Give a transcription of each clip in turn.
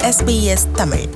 SBS Tamil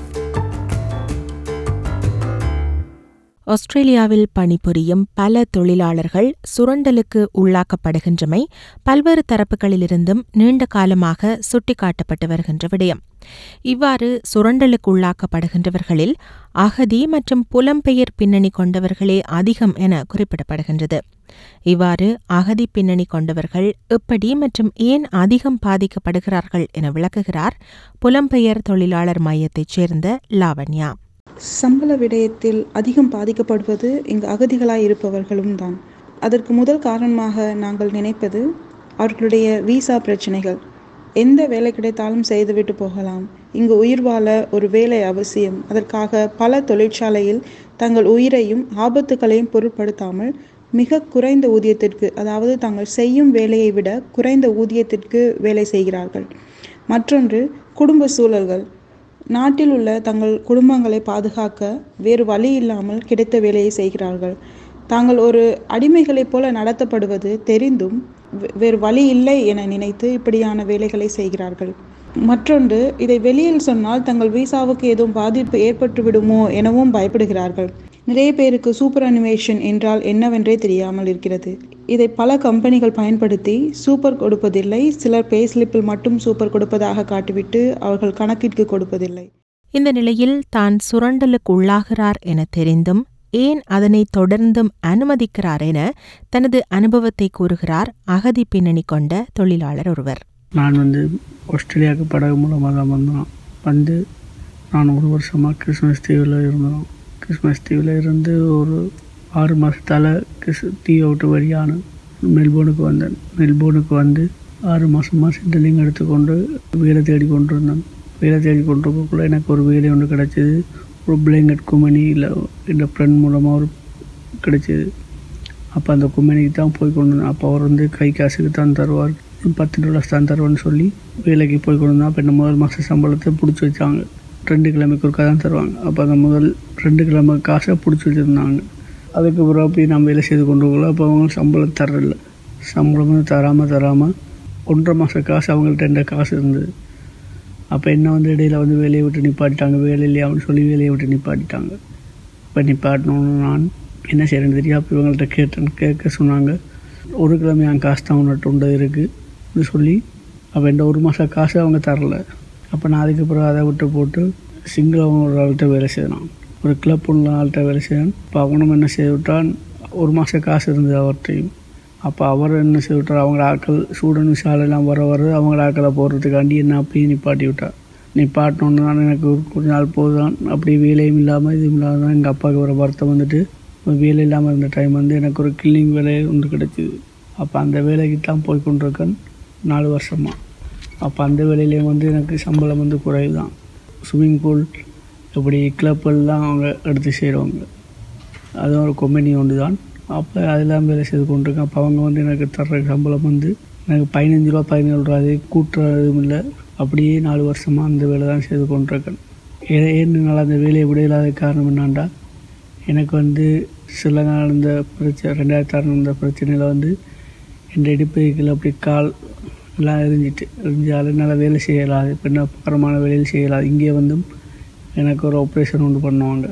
ஆஸ்திரேலியாவில் பணிபுரியும் பல தொழிலாளர்கள் சுரண்டலுக்கு உள்ளாக்கப்படுகின்றமை பல்வேறு தரப்புகளிலிருந்தும் நீண்ட காலமாக சுட்டிக்காட்டப்பட்டு வருகின்ற விடயம் இவ்வாறு சுரண்டலுக்கு உள்ளாக்கப்படுகின்றவர்களில் அகதி மற்றும் புலம்பெயர் பின்னணி கொண்டவர்களே அதிகம் என குறிப்பிடப்படுகின்றது இவ்வாறு அகதி பின்னணி கொண்டவர்கள் எப்படி மற்றும் ஏன் அதிகம் பாதிக்கப்படுகிறார்கள் என விளக்குகிறார் புலம்பெயர் தொழிலாளர் மையத்தைச் சேர்ந்த லாவண்யா சம்பள விடயத்தில் அதிகம் பாதிக்கப்படுவது இங்கு அகதிகளாய் இருப்பவர்களும் தான் அதற்கு முதல் காரணமாக நாங்கள் நினைப்பது அவர்களுடைய விசா பிரச்சனைகள் எந்த வேலை கிடைத்தாலும் செய்துவிட்டு போகலாம் இங்கு உயிர் வாழ ஒரு வேலை அவசியம் அதற்காக பல தொழிற்சாலையில் தங்கள் உயிரையும் ஆபத்துகளையும் பொருட்படுத்தாமல் மிக குறைந்த ஊதியத்திற்கு அதாவது தாங்கள் செய்யும் வேலையை விட குறைந்த ஊதியத்திற்கு வேலை செய்கிறார்கள் மற்றொன்று குடும்ப சூழல்கள் நாட்டில் உள்ள தங்கள் குடும்பங்களை பாதுகாக்க வேறு வழி இல்லாமல் கிடைத்த வேலையை செய்கிறார்கள் தாங்கள் ஒரு அடிமைகளைப் போல நடத்தப்படுவது தெரிந்தும் வே- வேறு வழி இல்லை என நினைத்து இப்படியான வேலைகளை செய்கிறார்கள் மற்றொன்று இதை வெளியில் சொன்னால் தங்கள் விசாவுக்கு ஏதும் பாதிப்பு ஏற்பட்டு விடுமோ எனவும் பயப்படுகிறார்கள் நிறைய பேருக்கு சூப்பர் அனிமேஷன் என்றால் என்னவென்றே தெரியாமல் இருக்கிறது இதை பல கம்பெனிகள் பயன்படுத்தி சூப்பர் கொடுப்பதில்லை சிலர் பே ஸ்லிப்பில் மட்டும் சூப்பர் கொடுப்பதாக காட்டிவிட்டு அவர்கள் கணக்கிற்கு கொடுப்பதில்லை இந்த நிலையில் தான் சுரண்டலுக்கு உள்ளாகிறார் என தெரிந்தும் ஏன் அதனை தொடர்ந்தும் அனுமதிக்கிறார் என தனது அனுபவத்தை கூறுகிறார் அகதி பின்னணி கொண்ட தொழிலாளர் ஒருவர் நான் வந்து ஆஸ்திரேலியாவுக்கு படகு மூலமாக தான் வந்தோம் வந்து நான் ஒரு வருஷமாக கிறிஸ்மஸ் தீவில் இருந்தோம் கிறிஸ்மஸ் தீவில் இருந்து ஒரு ஆறு மாதத்தால் கிறிஸ் தீவை விட்டு வழியான மெல்போர்னுக்கு வந்தேன் மெல்போர்னுக்கு வந்து ஆறு மாதமாக சென்ட்ரலிங் எடுத்துக்கொண்டு வேலை தேடி கொண்டு இருந்தேன் வேலை தேடி கொண்டு இருக்கக்குள்ள எனக்கு ஒரு வேலை ஒன்று கிடச்சிது ஒரு பிளேங்கட் குமணி இல்லை இந்த ஃப்ரெண்ட் மூலமாக ஒரு கிடைச்சிது அப்போ அந்த கும்பனிக்கு தான் போய் கொண்டு வந்தேன் அப்போ அவர் வந்து கை காசுக்கு தான் தருவார் பத்து டாலர்ஸ் தான் தருவார்னு சொல்லி வேலைக்கு போய் கொண்டு வந்தேன் அப்போ இந்த முதல் மாத சம்பளத்தை பிடிச்சி வச்சாங்க ரெண்டு கிழமைக்கு ஒருக்கா தான் தருவாங்க அப்போ அந்த முதல் ரெண்டு கிழமை காசை பிடிச்சி வச்சுருந்தாங்க அதுக்கு பிறகு அப்படி நான் வேலை செய்து கொண்டு போகல அப்போ அவங்க சம்பளம் தரல சம்பளம் வந்து தராமல் தராமல் ஒன்றரை மாத காசு அவங்கள்ட்ட எந்த காசு இருந்தது அப்போ என்ன வந்து இடையில வந்து வேலையை விட்டு நிப்பாட்டிட்டாங்க வேலை இல்லையான்னு சொல்லி வேலையை விட்டு நிப்பாட்டிட்டாங்க இப்போ நிப்பாட்டணும்னு நான் என்ன செய்யறேன்னு தெரியும் அப்போ இவங்கள்ட்ட கேட்டேன் கேட்க சொன்னாங்க ஒரு கிழமை என் காசு தான் உன்னிட்ட உண்டு இருக்குது சொல்லி அப்போ இந்த ஒரு மாதம் காசு அவங்க தரல அப்போ நான் அதுக்கப்புறம் அதை விட்டு போட்டு சிங்கிள் ஒரு ஆள்கிட்ட வேலை செய்யணும் ஒரு கிளப் உள்ள ஆள்கிட்ட வேலை செய்யணும் இப்போ அவனும் என்ன செய்து விட்டான் ஒரு மாதம் காசு இருந்தது அவர்கிட்டையும் அப்போ அவர் என்ன செய்து விட்டார் அவங்க ஆட்கள் சூடன் விசாலெல்லாம் வர வர அவங்க ஆட்களை போடுறதுக்காண்டி என்ன அப்படியே நிப்பாட்டி விட்டார் நிப்பாட்டினோன்னு தான் எனக்கு ஒரு கொஞ்ச நாள் போதுதான் அப்படி வேலையும் இல்லாமல் இதுவும் இல்லாமல் தான் எங்கள் அப்பாவுக்கு ஒரு வருத்தம் வந்துட்டு இப்ப வேலை இல்லாமல் இருந்த டைம் வந்து எனக்கு ஒரு கில்லிங் வேலை ஒன்று கிடச்சிது அப்போ அந்த வேலைக்கு தான் போய் கொண்டிருக்கேன் நாலு வருஷமாக அப்போ அந்த வேலையிலேயும் வந்து எனக்கு சம்பளம் வந்து குறைவு தான் ஸ்விம்மிங் பூல் இப்படி கிளப் எல்லாம் அவங்க எடுத்து செய்கிறவங்க அதுவும் ஒரு கொம்பெனி ஒன்று தான் அப்போ அதெல்லாம் வேலை செய்து கொண்டிருக்கேன் அப்போ அவங்க வந்து எனக்கு தர்ற சம்பளம் வந்து எனக்கு பதினஞ்சு ரூபா பதினேழு ரூபா அது கூட்டுறதும் இல்லை அப்படியே நாலு வருஷமாக அந்த வேலை தான் செய்து கொண்டிருக்கேன் ஏ- ஏன் என்னால் அந்த வேலையை விட இல்லாத காரணம் என்னான்டா எனக்கு வந்து சில நாள் இந்த பிரச்சனை ரெண்டாயிரத்தி ஆறு இந்த பிரச்சனையில் வந்து என் இடுப்புகள் அப்படி கால் எல்லாம் எரிஞ்சிட்டு எரிஞ்சால் என்னால் வேலை செய்யலாது இப்போ என்ன பாரமான வேலையில் செய்யலாது இங்கே வந்தும் எனக்கு ஒரு ஆப்ரேஷன் ஒன்று பண்ணுவாங்க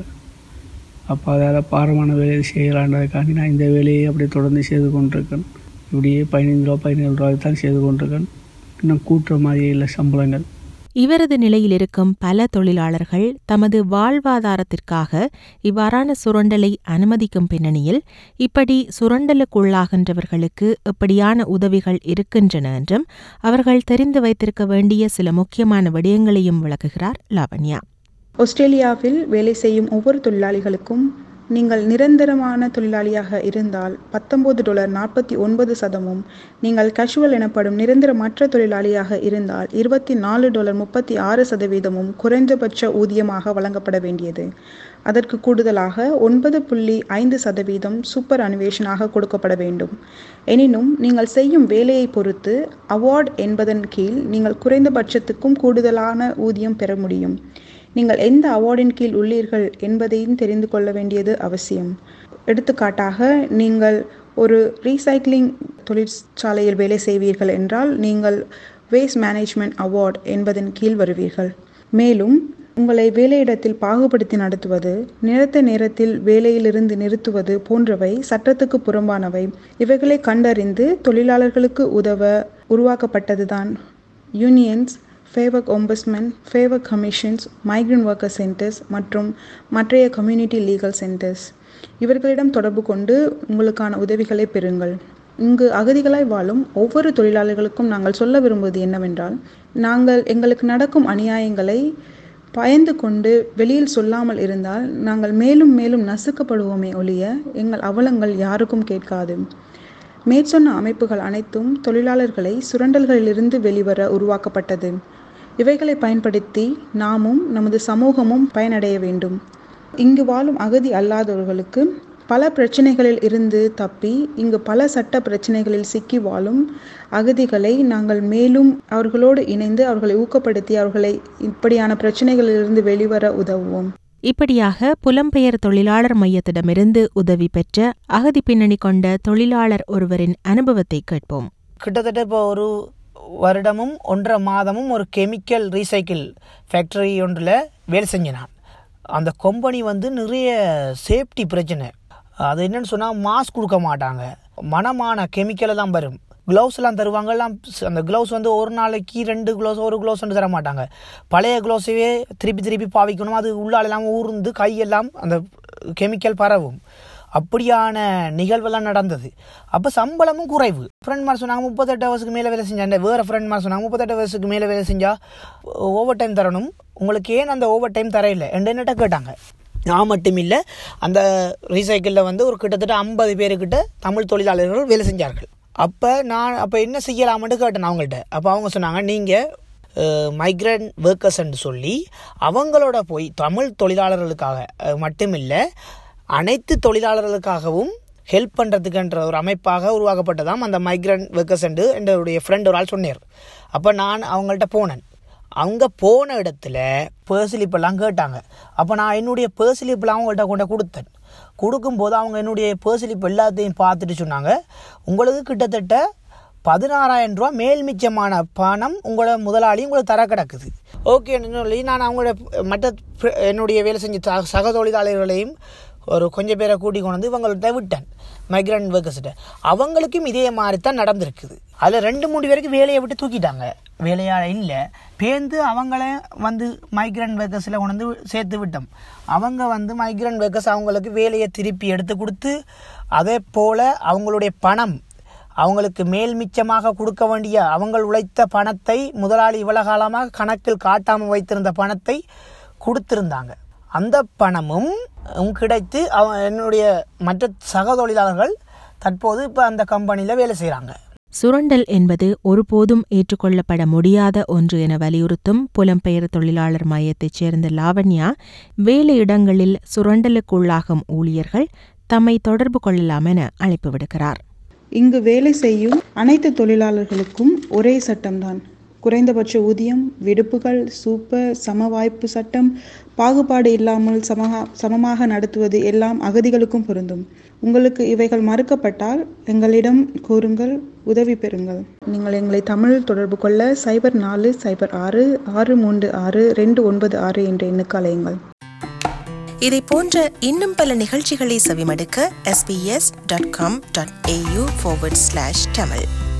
அப்போ அதால் பாரமான வேலையை செய்யலான்றதுக்காண்டி நான் இந்த வேலையை அப்படியே தொடர்ந்து செய்து கொண்டிருக்கேன் இப்படியே பதினைந்து ரூபா பதினேழு ரூபாய்க்கு தான் செய்து கொண்டிருக்கேன் இன்னும் கூட்டுற மாதிரியே இல்லை சம்பளங்கள் இவரது நிலையில் இருக்கும் பல தொழிலாளர்கள் தமது வாழ்வாதாரத்திற்காக இவ்வாறான சுரண்டலை அனுமதிக்கும் பின்னணியில் இப்படி சுரண்டலுக்குள்ளாகின்றவர்களுக்கு எப்படியான உதவிகள் இருக்கின்றன என்றும் அவர்கள் தெரிந்து வைத்திருக்க வேண்டிய சில முக்கியமான விடயங்களையும் விளக்குகிறார் லாவண்யா ஆஸ்திரேலியாவில் வேலை செய்யும் ஒவ்வொரு தொழிலாளிகளுக்கும் நீங்கள் நிரந்தரமான தொழிலாளியாக இருந்தால் பத்தொன்பது டாலர் நாற்பத்தி ஒன்பது சதமும் நீங்கள் கேஷுவல் எனப்படும் நிரந்தரமற்ற தொழிலாளியாக இருந்தால் இருபத்தி நாலு டாலர் முப்பத்தி ஆறு சதவீதமும் குறைந்தபட்ச ஊதியமாக வழங்கப்பட வேண்டியது அதற்கு கூடுதலாக ஒன்பது புள்ளி ஐந்து சதவீதம் சூப்பர் அனிவேஷனாக கொடுக்கப்பட வேண்டும் எனினும் நீங்கள் செய்யும் வேலையை பொறுத்து அவார்ட் என்பதன் கீழ் நீங்கள் குறைந்தபட்சத்துக்கும் கூடுதலான ஊதியம் பெற முடியும் நீங்கள் எந்த அவார்டின் கீழ் உள்ளீர்கள் என்பதையும் தெரிந்து கொள்ள வேண்டியது அவசியம் எடுத்துக்காட்டாக நீங்கள் ஒரு ரீசைக்ளிங் தொழிற்சாலையில் வேலை செய்வீர்கள் என்றால் நீங்கள் வேஸ்ட் மேனேஜ்மெண்ட் அவார்ட் என்பதன் கீழ் வருவீர்கள் மேலும் உங்களை வேலையிடத்தில் பாகுபடுத்தி நடத்துவது நிறுத்த நேரத்தில் வேலையிலிருந்து நிறுத்துவது போன்றவை சட்டத்துக்கு புறம்பானவை இவைகளை கண்டறிந்து தொழிலாளர்களுக்கு உதவ உருவாக்கப்பட்டதுதான் unions favour ombudsmen favour commissions migrant worker centres மற்றும் மற்றைய கம்யூனிட்டி லீகல் சென்டர்ஸ் இவர்களிடம் தொடர்பு கொண்டு உங்களுக்கான உதவிகளை பெறுங்கள் இங்கு அகதிகளாய் வாழும் ஒவ்வொரு தொழிலாளர்களுக்கும் நாங்கள் சொல்ல விரும்புவது என்னவென்றால் நாங்கள் எங்களுக்கு நடக்கும் அநியாயங்களை பயந்து கொண்டு வெளியில் சொல்லாமல் இருந்தால் நாங்கள் மேலும் மேலும் நசுக்கப்படுவோமே ஒழிய எங்கள் அவலங்கள் யாருக்கும் கேட்காது மேற்சொன்ன அமைப்புகள் அனைத்தும் தொழிலாளர்களை சுரண்டல்களிலிருந்து வெளிவர உருவாக்கப்பட்டது இவைகளை பயன்படுத்தி நாமும் நமது சமூகமும் பயனடைய வேண்டும் இங்கு வாழும் அகதி அல்லாதவர்களுக்கு பல பிரச்சனைகளில் இருந்து தப்பி இங்கு பல சட்ட பிரச்சனைகளில் சிக்கி வாழும் அகதிகளை நாங்கள் மேலும் அவர்களோடு இணைந்து அவர்களை ஊக்கப்படுத்தி அவர்களை இப்படியான பிரச்சனைகளிலிருந்து வெளிவர உதவுவோம் இப்படியாக புலம்பெயர் தொழிலாளர் மையத்திடமிருந்து உதவி பெற்ற அகதி பின்னணி கொண்ட தொழிலாளர் ஒருவரின் அனுபவத்தை கேட்போம் கிட்டத்தட்ட இப்போ ஒரு வருடமும் ஒன்றரை மாதமும் ஒரு கெமிக்கல் ரீசைக்கிள் ஃபேக்டரி ஒன்றில் வேலை செஞ்சேன் நான் அந்த கம்பெனி வந்து நிறைய சேஃப்டி பிரச்சனை அது என்னன்னு சொன்னால் மாஸ்க் கொடுக்க மாட்டாங்க மனமான கெமிக்கலை தான் வரும் க்ளவுஸ் எல்லாம் தருவாங்க எல்லாம் அந்த க்ளவுஸ் வந்து ஒரு நாளைக்கு ரெண்டு க்ளவுஸ் ஒரு க்ளவுஸ் தர மாட்டாங்க பழைய க்ளவுஸையே திருப்பி திருப்பி பாவிக்கணும் அது உள்ளால எல்லாம் ஊர்ந்து கையெல்லாம் அந்த கெமிக்கல் பரவும் அப்படியான நிகழ்வெல்லாம் நடந்தது அப்போ சம்பளமும் குறைவு ஃப்ரெண்ட் மாதிரி சொன்னாங்க முப்பத்தெட்டு வயசுக்கு மேலே வேலை செஞ்சா வேறு ஃப்ரெண்ட் மாதிரி சொன்னாங்க முப்பத்தெட்டு வயசுக்கு மேலே வேலை செஞ்சால் ஓவர் டைம் தரணும் உங்களுக்கு ஏன் அந்த ஓவர் டைம் தரையில்லை என்னட்ட கேட்டாங்க நான் மட்டும் இல்லை அந்த ரீசைக்கிளில் வந்து ஒரு கிட்டத்தட்ட ஐம்பது பேருக்கிட்ட தமிழ் தொழிலாளர்கள் வேலை செஞ்சார்கள் அப்போ நான் அப்போ என்ன செய்யலாம்னு கேட்டேன் அவங்கள்ட்ட அப்போ அவங்க சொன்னாங்க நீங்கள் மைக்ரண்ட் ஒர்க்கர்ஸ்ன்னு சொல்லி அவங்களோட போய் தமிழ் தொழிலாளர்களுக்காக மட்டுமில்லை அனைத்து தொழிலாளர்களுக்காகவும் ஹெல்ப் பண்ணுறதுக்குன்ற ஒரு அமைப்பாக உருவாக்கப்பட்டதாம் அந்த மைக்ரண்ட் ஒர்க்கர்ஸ் என்று என்னுடைய ஃப்ரெண்ட் ஒரு ஆள் சொன்னார் அப்போ நான் அவங்கள்ட்ட போனேன் அங்கே போன இடத்துல பேர்ஸ்லிப்பெல்லாம் கேட்டாங்க அப்போ நான் என்னுடைய பேர்ஸ்லிப்பெல்லாம் அவங்கள்ட்ட கொண்டு கொடுத்தேன் கொடுக்கும்போது அவங்க என்னுடைய பேர்ஸ்லிப் எல்லாத்தையும் பார்த்துட்டு சொன்னாங்க உங்களுக்கு கிட்டத்தட்ட பதினாறாயிரம் ரூபா மேல் மிச்சமான பணம் உங்களோட முதலாளி உங்களுக்கு தர கிடக்குது ஓகேன்னு சொல்லி நான் அவங்களோட மற்ற என்னுடைய வேலை செஞ்ச சக தொழிலாளர்களையும் ஒரு கொஞ்சம் பேரை கூட்டி கொண்டு வந்து இவங்கள்ட்ட விட்டேன் மைக்ரண்ட் ஒர்க்கர்ஸ்கிட்ட அவங்களுக்கும் இதே மாதிரி தான் நடந்திருக்குது அதில் ரெண்டு மூணு பேருக்கு வேலையை விட்டு தூக்கிட்டாங்க வேலையால் இல்லை பேர்ந்து அவங்கள வந்து மைக்ரண்ட் ஒர்க்கர்ஸில் கொண்டு வந்து சேர்த்து விட்டோம் அவங்க வந்து மைக்ரண்ட் ஒர்க்கர்ஸ் அவங்களுக்கு வேலையை திருப்பி எடுத்து கொடுத்து அதே போல் அவங்களுடைய பணம் அவங்களுக்கு மேல் மிச்சமாக கொடுக்க வேண்டிய அவங்க உழைத்த பணத்தை முதலாளி இவ்வளவு காலமாக கணக்கில் காட்டாமல் வைத்திருந்த பணத்தை கொடுத்திருந்தாங்க அந்த பணமும் கிடைத்து அவ என்னுடைய மற்ற சக தொழிலாளர்கள் தற்போது இப்போ அந்த கம்பெனியில் வேலை செய்கிறாங்க சுரண்டல் என்பது ஒருபோதும் ஏற்றுக்கொள்ளப்பட முடியாத ஒன்று என வலியுறுத்தும் புலம்பெயர் தொழிலாளர் மையத்தைச் சேர்ந்த லாவண்யா வேலையிடங்களில் சுரண்டலுக்குள்ளாகும் ஊழியர்கள் தம்மை தொடர்பு கொள்ளலாம் என அழைப்பு விடுக்கிறார் இங்கு வேலை செய்யும் அனைத்து தொழிலாளர்களுக்கும் ஒரே சட்டம்தான் குறைந்தபட்ச ஊதியம் விடுப்புகள் சூப்பர் சம வாய்ப்பு சட்டம் பாகுபாடு இல்லாமல் சமகா சமமாக நடத்துவது எல்லாம் அகதிகளுக்கும் பொருந்தும் உங்களுக்கு இவைகள் மறுக்கப்பட்டால் எங்களிடம் கூறுங்கள் உதவி பெறுங்கள் நீங்கள் எங்களை தமிழ் தொடர்பு கொள்ள சைபர் நாலு சைபர் ஆறு ஆறு மூன்று ஆறு ரெண்டு ஒன்பது ஆறு என்ற எண்ணுக்கு அலையுங்கள் இதை போன்ற இன்னும் பல நிகழ்ச்சிகளை செவிமடுக்க sbs.com.au forward slash tamil